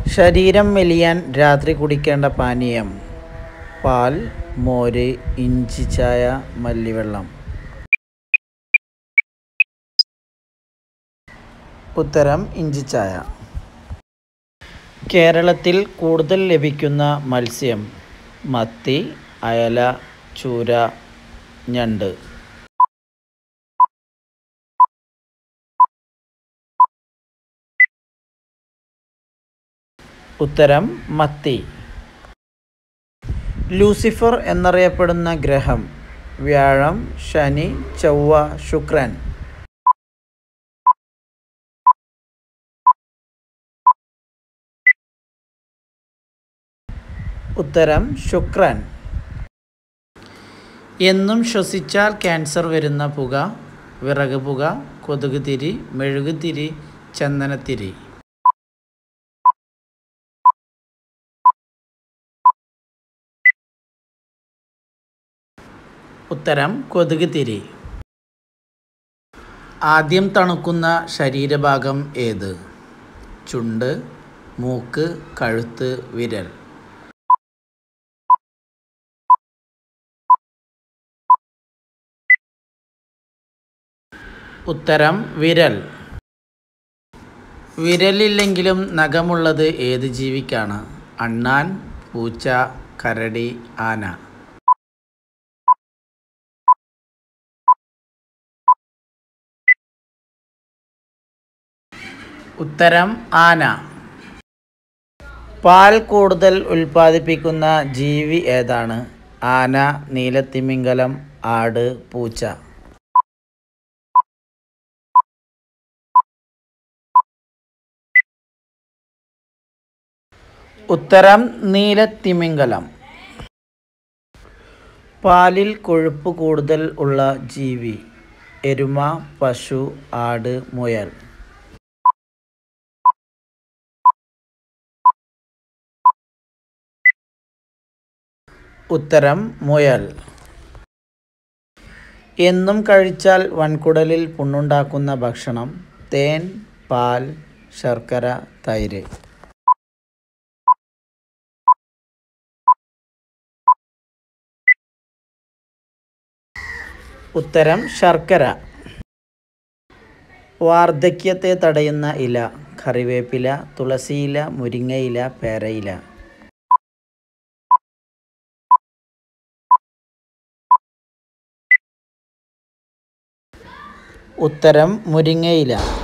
ശരീരം മെലിയാൻ രാത്രി കുടിക്കേണ്ട പാനീയം പാൽ മോര് ഇഞ്ചി ചായ മല്ലിവെള്ളം ഉത്തരം ഇഞ്ചി ചായ കേരളത്തിൽ കൂടുതൽ ലഭിക്കുന്ന മത്സ്യം മത്തി അയല ചൂര ഞണ്ട് ഉത്തരം മത്തി ലൂസിഫർ എന്നറിയപ്പെടുന്ന ഗ്രഹം വ്യാഴം ശനി ചൊവ്വ ശുക്രൻ ഉത്തരം ശുക്രൻ എന്നും ശ്വസിച്ചാൽ ക്യാൻസർ വരുന്ന പുക വിറക് പുക കൊതുക് തിരി മെഴുകുതിരി ചന്ദനത്തിരി ഉത്തരം കൊതുക് തിരി ആദ്യം തണുക്കുന്ന ശരീരഭാഗം ഏത് ചുണ്ട് മൂക്ക് കഴുത്ത് വിരൽ ഉത്തരം വിരൽ വിരലില്ലെങ്കിലും നഖമുള്ളത് ഏത് ജീവിക്കാണ് അണ്ണാൻ പൂച്ച കരടി ആന ഉത്തരം ആന പാൽ കൂടുതൽ ഉൽപ്പാദിപ്പിക്കുന്ന ജീവി ഏതാണ് ആന നീലത്തിമിംഗലം ആട് പൂച്ച ഉത്തരം നീലത്തിമിംഗലം പാലിൽ കൊഴുപ്പ് കൂടുതൽ ഉള്ള ജീവി എരുമ പശു ആട് മുയൽ ഉത്തരം മുയൽ എന്നും കഴിച്ചാൽ വൻകുടലിൽ പുണ്ണുണ്ടാക്കുന്ന ഭക്ഷണം തേൻ പാൽ ശർക്കര തൈര് ഉത്തരം ശർക്കര വാർദ്ധക്യത്തെ തടയുന്ന ഇല കറിവേപ്പില തുളസിയില മുരിങ്ങയില പേരയില ഉത്തരം മുരിങ്ങയില